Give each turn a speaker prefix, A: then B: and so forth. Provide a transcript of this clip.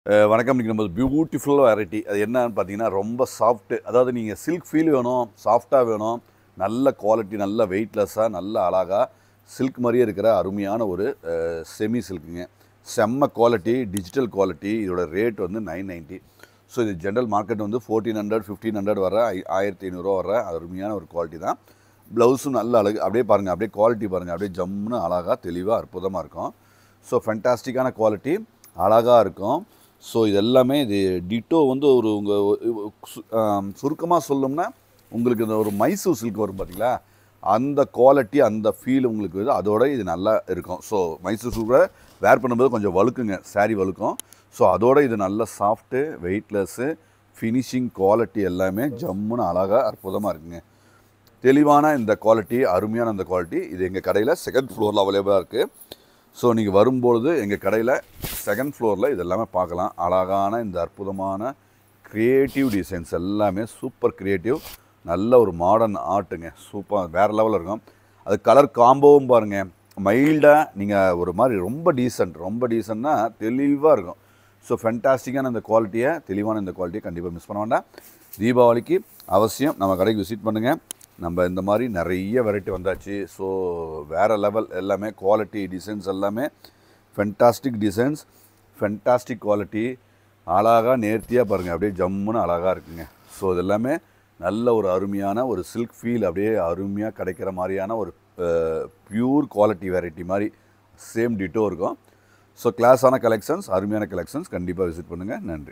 A: அஹ் வணக்கம் இன்றைக்கி நம்ம பியூட்டிஃபுல் வெரைட்டி அது என்னன்னு பார்த்தீங்கன்னா ரொம்ப சாஃப்ட்டு அதாவது நீங்கள் சில்க் ஃபீல் வேணும் சாஃப்டாக வேணும் நல்ல குவாலிட்டி நல்ல வெயிட்லெஸ்ஸாக நல்ல அழகாக சில்க் மாதிரியே இருக்கிற அருமையான ஒரு செமி சில்க்குங்க செம்ம குவாலிட்டி டிஜிட்டல் குவாலிட்டி இதோட ரேட் வந்து நைன் நைன்ட்டி ஸோ இது ஜென்ரல் மார்க்கெட் வந்து ஃபோர்டீன் ஹண்ட்ரட் ஃபிஃப்டீன் ஹண்ட்ரட் வர ஐ- ஆயிரத்தி ஐநூறுரூவா வர அருமையான ஒரு குவாலிட்டி தான் ப்ளவுஸும் நல்ல அழகு அப்படியே பாருங்கள் அப்படியே குவாலிட்டி பாருங்கள் அப்படியே ஜம்முன்னு அழகாக தெளிவாக அற்புதமாக இருக்கும் ஸோ ஃபென்டாஸ்டிக்கான குவாலிட்டி அழகாக இருக்கும் ஸோ இது எல்லாமே இது டிட்டோ வந்து ஒரு உங்கள் சுருக்கமாக சொல்லணும்னா உங்களுக்கு இந்த ஒரு மைசூர் சில்க் வரும் பார்த்தீங்களா அந்த குவாலிட்டி அந்த ஃபீல் உங்களுக்கு வந்து அதோட இது நல்லா இருக்கும் ஸோ மைசூர் சில்கை வேர் பண்ணும்போது கொஞ்சம் வழுக்குங்க saree வழுக்கும் ஸோ அதோட இது நல்ல சாஃப்ட்டு வெயிட்லெஸ்ஸு ஃபினிஷிங் குவாலிட்டி எல்லாமே ஜம்முன்னு அழகாக அற்புதமாக இருக்குங்க தெளிவான இந்த குவாலிட்டி அருமையான இந்த குவாலிட்டி இது எங்கள் கடையில் செகண்ட் ஃப்ளோரில் அவைலபிளாக இருக்குது ஸோ நீங்கள் வரும்பொழுது எங்கள் கடையில் செகண்ட் ஃப்ளோரில் இது எல்லாமே பார்க்கலாம் அழகான இந்த அற்புதமான க்ரியேட்டிவ் டிசைன்ஸ் எல்லாமே சூப்பர் க்ரியேட்டிவ் நல்ல ஒரு மாடர்ன் ஆர்ட்டுங்க சூப்பர் வேறு லெவலில் இருக்கும் அது கலர் காம்போவும் பாருங்கள் மைல்டாக நீங்கள் ஒரு மாதிரி ரொம்ப டீசென்ட் ரொம்ப டீசென்ட்னா தெளிவாக இருக்கும் ஸோ ஃபென்டாஸ்டிக்கான இந்த குவாலிட்டியை தெளிவான இந்த குவாலிட்டியை கண்டிப்பாக மிஸ் பண்ண வேண்டாம் தீபாவளிக்கு அவசியம் நம்ம கடைக்கு விசிட் பண்ணுங்கள் நம்ம இந்த மாதிரி நிறைய வெரைட்டி வந்தாச்சு ஸோ வேறு லெவல் எல்லாமே குவாலிட்டி டிசைன்ஸ் எல்லாமே ஃபென்டாஸ்டிக் டிசைன்ஸ் ஃபென்டாஸ்டிக் குவாலிட்டி அழகாக நேர்த்தியாக பாருங்கள் அப்படியே ஜம்முன்னு அழகாக இருக்குங்க ஸோ இது எல்லாமே நல்ல ஒரு அருமையான ஒரு சில்க் ஃபீல் அப்படியே அருமையாக கிடைக்கிற மாதிரியான ஒரு பியூர் குவாலிட்டி வெரைட்டி மாதிரி சேம் டிட்டோ இருக்கும் ஸோ கிளாஸான கலெக்ஷன்ஸ் அருமையான கலெக்ஷன்ஸ் கண்டிப்பாக விசிட் பண்ணுங்கள் நன்றி